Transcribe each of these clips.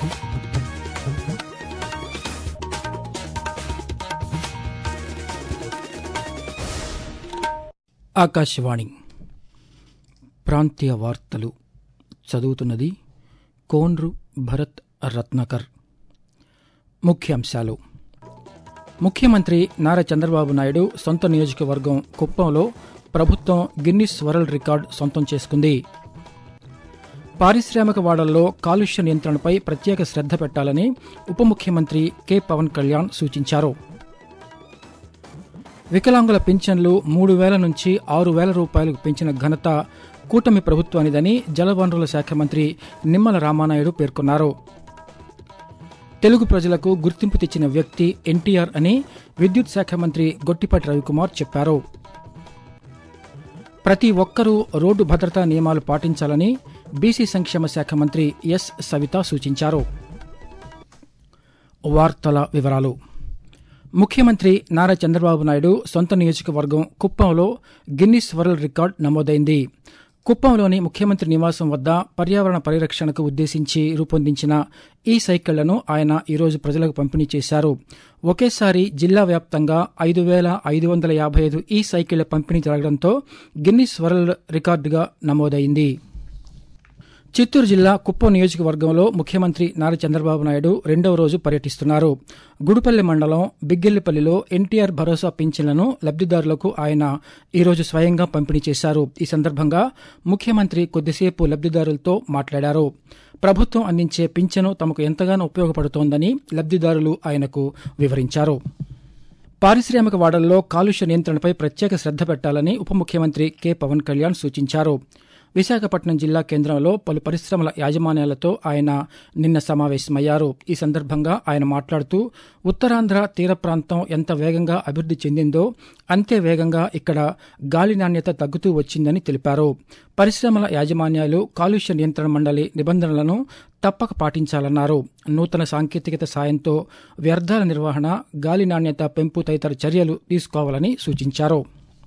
ఆకాశవాణి ప్రాంతీయ వార్తలు చదువుతున్నది కోన్రు భరత్ రత్నాకర్ ముఖ్యాంశాలు ముఖ్యమంత్రి నారా చంద్రబాబు నాయుడు సొంత నియోజకవర్గం కుప్పంలో ప్రభుత్వం గిన్నిస్ వరల్డ్ రికార్డు సొంతం చేసుకుంది పారిశ్రామిక వాడల్లో కాలుష్య నియంత్రణపై ప్రత్యేక శ్రద్ధ పెట్టాలని ఉప ముఖ్యమంత్రి కె పవన్ కళ్యాణ్ సూచించారు వికలాంగుల పింఛన్లు మూడు వేల నుంచి ఆరు వేల రూపాయలకు పెంచిన ఘనత కూటమి ప్రభుత్వానిదని జలవనరుల శాఖ మంత్రి నిమ్మల రామానాయుడు పేర్కొన్నారు తెలుగు ప్రజలకు గుర్తింపు తెచ్చిన వ్యక్తి ఎన్టీఆర్ అని విద్యుత్ శాఖ మంత్రి గొట్టిపాటి రవికుమార్ చెప్పారు ప్రతి ఒక్కరూ రోడ్డు భద్రతా నియమాలు పాటించాలని బీసీ సంక్షేమ శాఖ మంత్రి ఎస్ సవిత సూచించారు వార్తల వివరాలు ముఖ్యమంత్రి నారా చంద్రబాబు నాయుడు సొంత నియోజకవర్గం కుప్పంలో గిన్నిస్ వరల్డ్ రికార్డ్ నమోదైంది కుప్పంలోని ముఖ్యమంత్రి నివాసం వద్ద పర్యావరణ పరిరక్షణకు ఉద్దేశించి రూపొందించిన ఈ సైకిళ్లను ఆయన ఈరోజు ప్రజలకు పంపిణీ చేశారు ఒకేసారి జిల్లా వ్యాప్తంగా ఐదు వేల ఐదు వందల యాభై ఐదు ఈ సైకిళ్ల పంపిణీ జరగడంతో గిన్నిస్ వరల్డ్ రికార్డుగా నమోదైంది చిత్తూరు జిల్లా కుప్పం నియోజకవర్గంలో ముఖ్యమంత్రి నారా చంద్రబాబు నాయుడు రెండవ రోజు పర్యటిస్తున్నారు గుడిపల్లి మండలం బిగ్గెల్లిపల్లిలో ఎన్టీఆర్ భరోసా పింఛన్లను లబ్దిదారులకు ఆయన ఈరోజు స్వయంగా పంపిణీ చేశారు ఈ సందర్భంగా ముఖ్యమంత్రి కొద్దిసేపు లబ్దిదారులతో మాట్లాడారు ప్రభుత్వం అందించే పింఛను తమకు ఎంతగానో ఉపయోగపడుతోందని లబ్దిదారులు ఆయనకు వివరించారు పారిశ్రామిక వాడల్లో కాలుష్య నియంత్రణపై ప్రత్యేక శ్రద్ధ పెట్టాలని ఉప ముఖ్యమంత్రి కె పవన్ కళ్యాణ్ సూచించారు విశాఖపట్నం జిల్లా కేంద్రంలో పలు పరిశ్రమల యాజమాన్యాలతో ఆయన నిన్న సమావేశమయ్యారు ఈ సందర్భంగా ఆయన మాట్లాడుతూ ఉత్తరాంధ్ర తీర ప్రాంతం ఎంత వేగంగా అభివృద్ది చెందిందో అంతే వేగంగా ఇక్కడ గాలి నాణ్యత తగ్గుతూ వచ్చిందని తెలిపారు పరిశ్రమల యాజమాన్యాలు కాలుష్య నియంత్రణ మండలి నిబంధనలను తప్పక పాటించాలన్నారు నూతన సాంకేతికత సాయంతో వ్యర్థాల నిర్వహణ గాలి నాణ్యత పెంపు తదితర చర్యలు తీసుకోవాలని సూచించారు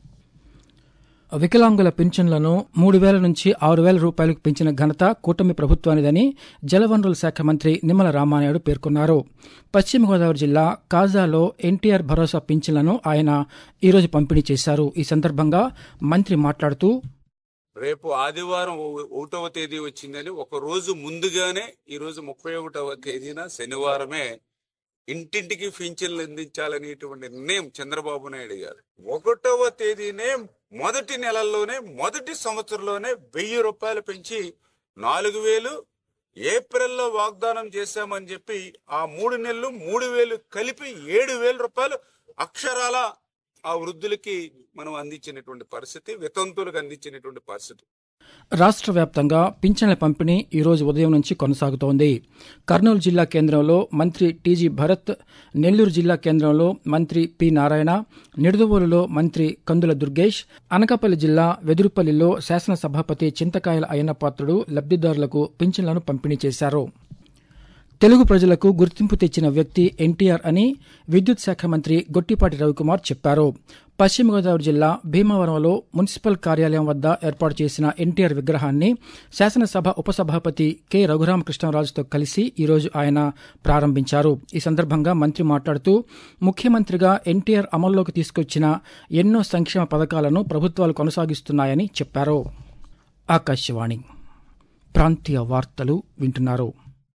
వికలాంగుల పింఛన్లను మూడు వేల నుంచి ఆరు వేల రూపాయలకు పెంచిన ఘనత కూటమి ప్రభుత్వానిదని జలవనరుల శాఖ మంత్రి నిమ్మల రామానాయుడు పేర్కొన్నారు పశ్చిమ గోదావరి జిల్లా కాజాలో ఎన్టీఆర్ భరోసా పింఛన్లను ఆయన ఈరోజు పంపిణీ చేశారు ఈ సందర్భంగా మంత్రి మాట్లాడుతూ రేపు ఆదివారం ఓ- ఒకటవ తేదీ వచ్చిందని ఒక రోజు ముందుగానే ఈ రోజు ముప్పై ఒకటవ తేదీన శనివారమే ఇంటింటికి పింఛన్లు అందించాలనేటువంటి నిర్ణయం చంద్రబాబు నాయుడు గారు ఒకటవ తేదీనే మొదటి నెలల్లోనే మొదటి సంవత్సరంలోనే వెయ్యి రూపాయలు పెంచి నాలుగు వేలు ఏప్రిల్లో వాగ్దానం చేశామని చెప్పి ఆ మూడు నెలలు మూడు వేలు కలిపి ఏడు వేల రూపాయలు అక్షరాల ఆ వృద్ధులకి మనం అందించినటువంటి పరిస్థితి వితంతులకు అందించినటువంటి పరిస్థితి రాష్ట్ర వ్యాప్తంగా పింఛన్ల పంపిణీ ఈ రోజు ఉదయం నుంచి కొనసాగుతోంది కర్నూలు జిల్లా కేంద్రంలో మంత్రి టీజీ భరత్ నెల్లూరు జిల్లా కేంద్రంలో మంత్రి పి నారాయణ నిడదవోలులో మంత్రి కందుల దుర్గేష్ అనకాపల్లి జిల్లా వెదురుపల్లిలో శాసనసభాపతి చింతకాయల అయ్యన్నపాత్రుడు లబ్దిదారులకు పింఛన్లను పంపిణీ చేశారు తెలుగు ప్రజలకు గుర్తింపు తెచ్చిన వ్యక్తి ఎన్టీఆర్ అని విద్యుత్ శాఖ మంత్రి గొట్టిపాటి రవికుమార్ చెప్పారు పశ్చిమ గోదావరి జిల్లా భీమవరంలో మున్సిపల్ కార్యాలయం వద్ద ఏర్పాటు చేసిన ఎన్టీఆర్ విగ్రహాన్ని శాసనసభ ఉపసభాపతి కె రఘురామకృష్ణరాజుతో కలిసి ఈరోజు ఆయన ప్రారంభించారు ఈ సందర్భంగా మంత్రి మాట్లాడుతూ ముఖ్యమంత్రిగా ఎన్టీఆర్ అమల్లోకి తీసుకొచ్చిన ఎన్నో సంక్షేమ పథకాలను ప్రభుత్వాలు కొనసాగిస్తున్నాయని చెప్పారు ఆకాశవాణి ప్రాంతీయ వార్తలు వింటున్నారు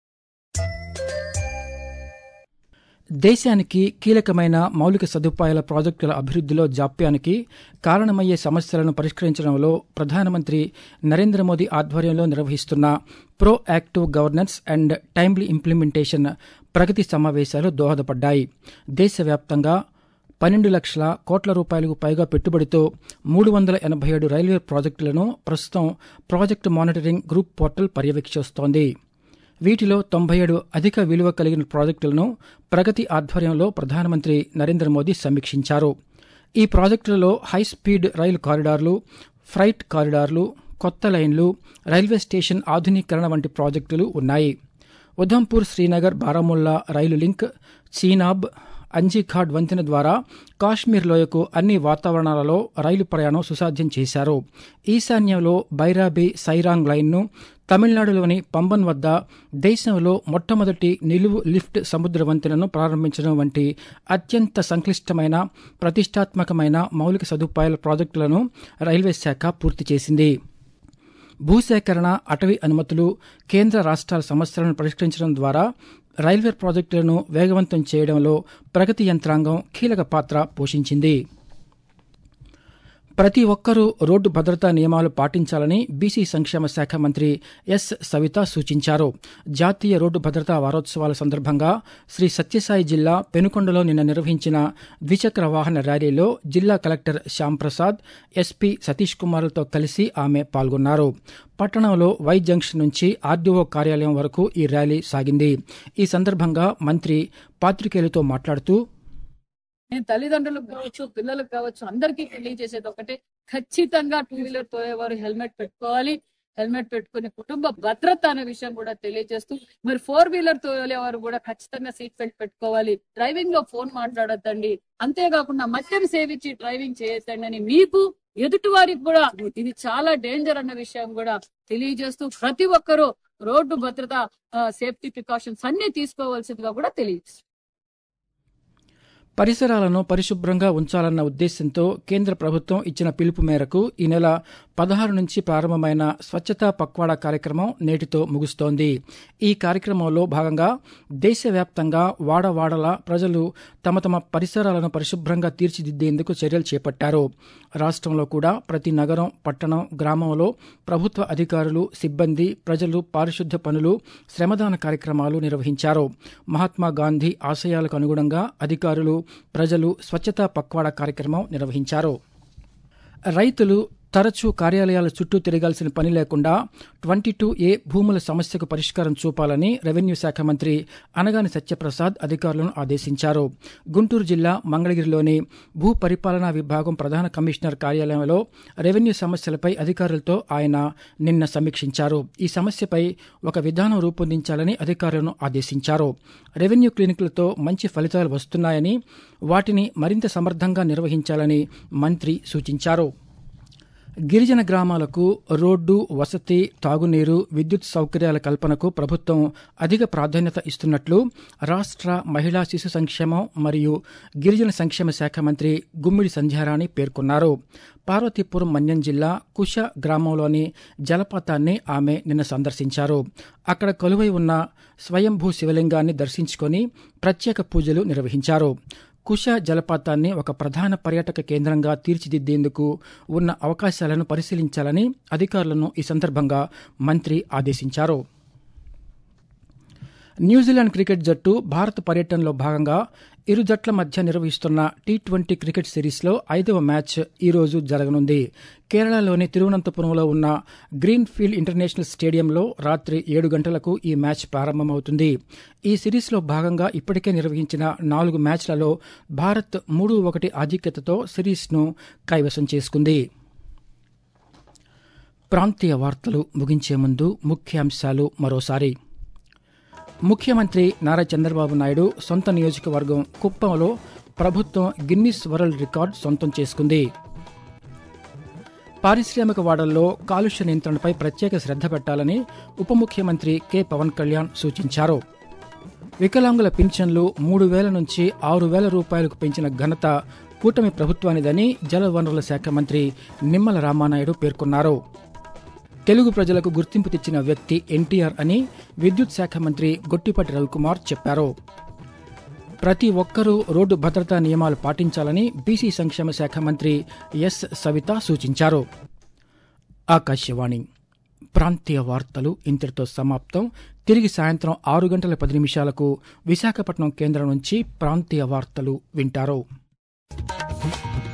దేశానికి కీలకమైన మౌలిక సదుపాయాల ప్రాజెక్టుల అభివృద్దిలో జాప్యానికి కారణమయ్యే సమస్యలను పరిష్కరించడంలో ప్రధానమంత్రి నరేంద్ర మోదీ ఆధ్వర్యంలో నిర్వహిస్తున్న pro active governance and timely implementation Pragati సమావేశాలు దోహదపడ్డాయి దేశవ్యాప్తంగా పన్నెండు లక్షల కోట్ల రూపాయలకు పైగా పెట్టుబడితో మూడు వందల ఎనభై ఏడు రైల్వే ప్రాజెక్టులను ప్రస్తుతం ప్రాజెక్టు మానిటరింగ్ గ్రూప్ పోర్టల్ పర్యవేక్షిస్తోంది వీటిలో తొంభై ఏడు అధిక విలువ కలిగిన ప్రాజెక్టులను ప్రగతి ఆధ్వర్యంలో ప్రధానమంత్రి నరేంద్ర మోదీ సమీక్షించారు ఈ ప్రాజెక్టులలో హై స్పీడ్ రైలు కారిడార్లు ఫ్రైట్ కారిడార్లు కొత్త లైన్లు రైల్వే స్టేషన్ ఆధునీకరణ వంటి ప్రాజెక్టులు ఉన్నాయి ఉధంపూర్ శ్రీనగర్ బారాముల్లా రైలు లింక్ చీనాబ్ అంజీఘాట్ వంతెన ద్వారా కాశ్మీర్ లోయకు అన్ని వాతావరణాలలో రైలు ప్రయాణం సుసాధ్యం చేశారు ఈశాన్యంలో బైరాబి సైరాంగ్ లైన్ను తమిళనాడులోని పంబన్ వద్ద దేశంలో మొట్టమొదటి నిలువు లిఫ్ట్ సముద్ర వంతెనను ప్రారంభించడం వంటి అత్యంత సంక్లిష్టమైన ప్రతిష్టాత్మకమైన మౌలిక సదుపాయాల ప్రాజెక్టులను రైల్వే శాఖ పూర్తి చేసింది భూసేకరణ అటవీ అనుమతులు కేంద్ర రాష్ట్రాల సమస్యలను పరిష్కరించడం ద్వారా రైల్వే ప్రాజెక్టులను వేగవంతం చేయడంలో ప్రగతి యంత్రాంగం కీలక పాత్ర పోషించింది ప్రతి ఒక్కరూ రోడ్డు భద్రతా నియమాలు పాటించాలని బీసీ సంక్షేమ శాఖ మంత్రి ఎస్ సవిత సూచించారు జాతీయ రోడ్డు భద్రతా వారోత్సవాల సందర్భంగా శ్రీ సత్యసాయి జిల్లా పెనుకొండలో నిన్న నిర్వహించిన ద్విచక్ర వాహన ర్యాలీలో జిల్లా కలెక్టర్ శ్యాంప్రసాద్ ఎస్పీ సతీష్ కుమార్లతో కలిసి ఆమె పాల్గొన్నారు పట్టణంలో వై జంక్షన్ నుంచి ఆర్డీఓ కార్యాలయం వరకు ఈ ర్యాలీ సాగింది ఈ సందర్భంగా మంత్రి పాత్రికేయులతో మాట్లాడుతూ నేను తల్లిదండ్రులకు కావచ్చు పిల్లలకు కావచ్చు అందరికీ తెలియజేసేది ఒకటే ఖచ్చితంగా టూ వీలర్ తోయేవారు హెల్మెట్ పెట్టుకోవాలి హెల్మెట్ పెట్టుకుని కుటుంబ భద్రత అనే విషయం కూడా తెలియజేస్తూ మరి ఫోర్ వీలర్ తోలేవారు కూడా ఖచ్చితంగా సీట్ బెల్ట్ పెట్టుకోవాలి డ్రైవింగ్ లో ఫోన్ మాట్లాడొద్దండి అంతేకాకుండా మద్యం సేవించి డ్రైవింగ్ చేయొద్దండి అని మీకు ఎదుటి వారికి కూడా ఇది చాలా డేంజర్ అన్న విషయం కూడా తెలియజేస్తూ ప్రతి ఒక్కరూ రోడ్డు భద్రత సేఫ్టీ ప్రికాషన్స్ అన్ని తీసుకోవాల్సిందిగా కూడా తెలియజేస్తారు పరిసరాలను పరిశుభ్రంగా ఉంచాలన్న ఉద్దేశంతో కేంద్ర ప్రభుత్వం ఇచ్చిన పిలుపు మేరకు ఈ నెల పదహారు నుంచి ప్రారంభమైన స్వచ్ఛతా పక్వాడా కార్యక్రమం నేటితో ముగుస్తోంది ఈ కార్యక్రమంలో భాగంగా దేశవ్యాప్తంగా వాడవాడల ప్రజలు తమ తమ పరిసరాలను పరిశుభ్రంగా తీర్చిదిద్దేందుకు చర్యలు చేపట్టారు రాష్ట్రంలో కూడా ప్రతి నగరం పట్టణం గ్రామంలో ప్రభుత్వ అధికారులు సిబ్బంది ప్రజలు పారిశుద్ధ పనులు శ్రమదాన కార్యక్రమాలు నిర్వహించారు మహాత్మా గాంధీ ఆశయాలకు అనుగుణంగా అధికారులు ప్రజలు స్వచ్ఛతా పక్వాడా కార్యక్రమం నిర్వహించారు రైతులు తరచూ కార్యాలయాల చుట్టూ తిరగాల్సిన పని లేకుండా ట్వంటీ టూ ఏ భూముల సమస్యకు పరిష్కారం చూపాలని రెవెన్యూ శాఖ మంత్రి అనగాని సత్యప్రసాద్ అధికారులను ఆదేశించారు గుంటూరు జిల్లా మంగళగిరిలోని భూ పరిపాలనా విభాగం ప్రధాన కమిషనర్ కార్యాలయంలో రెవెన్యూ సమస్యలపై అధికారులతో ఆయన నిన్న సమీక్షించారు ఈ సమస్యపై ఒక విధానం రూపొందించాలని అధికారులను ఆదేశించారు రెవెన్యూ క్లినిక్లతో మంచి ఫలితాలు వస్తున్నాయని వాటిని మరింత సమర్థంగా నిర్వహించాలని మంత్రి సూచించారు గిరిజన గ్రామాలకు రోడ్డు వసతి తాగునీరు విద్యుత్ సౌకర్యాల కల్పనకు ప్రభుత్వం అధిక ప్రాధాన్యత ఇస్తున్నట్లు రాష్ట్ర మహిళా శిశు సంక్షేమం మరియు గిరిజన సంక్షేమ శాఖ మంత్రి గుమ్మిడి సంధ్యారాణి పేర్కొన్నారు పార్వతీపురం మన్యం జిల్లా కుష గ్రామంలోని జలపాతాన్ని ఆమె నిన్న సందర్శించారు అక్కడ కొలువై ఉన్న స్వయంభూ శివలింగాన్ని దర్శించుకొని ప్రత్యేక పూజలు నిర్వహించారు కుష జలపాతాన్ని ఒక ప్రధాన పర్యాటక కేంద్రంగా తీర్చిదిద్దేందుకు ఉన్న అవకాశాలను పరిశీలించాలని అధికారులను ఈ సందర్భంగా మంత్రి ఆదేశించారు న్యూజిలాండ్ క్రికెట్ జట్టు భారత పర్యటనలో భాగంగా ఇరు జట్ల మధ్య నిర్వహిస్తున్న టీ ట్వంటీ క్రికెట్ సిరీస్లో ఐదవ మ్యాచ్ ఈ రోజు జరగనుంది కేరళలోని తిరువనంతపురంలో ఉన్న గ్రీన్ ఫీల్డ్ ఇంటర్నేషనల్ స్టేడియంలో రాత్రి ఏడు గంటలకు ఈ మ్యాచ్ ప్రారంభమవుతుంది ఈ సిరీస్లో భాగంగా ఇప్పటికే నిర్వహించిన నాలుగు మ్యాచ్లలో భారత్ మూడు ఒకటి ఆధిక్యతతో సిరీస్ను కైవసం చేసుకుంది ప్రాంతీయ వార్తలు ముగించే ముందు ముఖ్యాంశాలు మరోసారి ముఖ్యమంత్రి నారా చంద్రబాబు నాయుడు సొంత నియోజకవర్గం కుప్పంలో ప్రభుత్వం గిన్నిస్ వరల్డ్ రికార్డ్ సొంతం చేసుకుంది పారిశ్రామిక వాడల్లో కాలుష్య నియంత్రణపై ప్రత్యేక శ్రద్ధ పెట్టాలని ఉప ముఖ్యమంత్రి కె పవన్ కళ్యాణ్ సూచించారు వికలాంగుల పింఛన్లు మూడు వేల నుంచి ఆరు వేల రూపాయలకు పెంచిన ఘనత కూటమి ప్రభుత్వానిదని జలవనరుల శాఖ మంత్రి నిమ్మల రామానాయుడు పేర్కొన్నారు తెలుగు ప్రజలకు గుర్తింపు తెచ్చిన వ్యక్తి ఎన్టీఆర్ అని విద్యుత్ శాఖ మంత్రి గొట్టిపాటి రవికుమార్ చెప్పారు ప్రతి ఒక్కరూ రోడ్డు భద్రతా నియమాలు పాటించాలని బీసీ సంక్షేమ శాఖ మంత్రి ఎస్ సవిత సూచించారు ఆకాశవాణి ప్రాంతీయ వార్తలు ఇంతటితో సమాప్తం తిరిగి సాయంత్రం ఆరు గంటల పది నిమిషాలకు విశాఖపట్నం కేంద్రం నుంచి ప్రాంతీయ వార్తలు వింటారు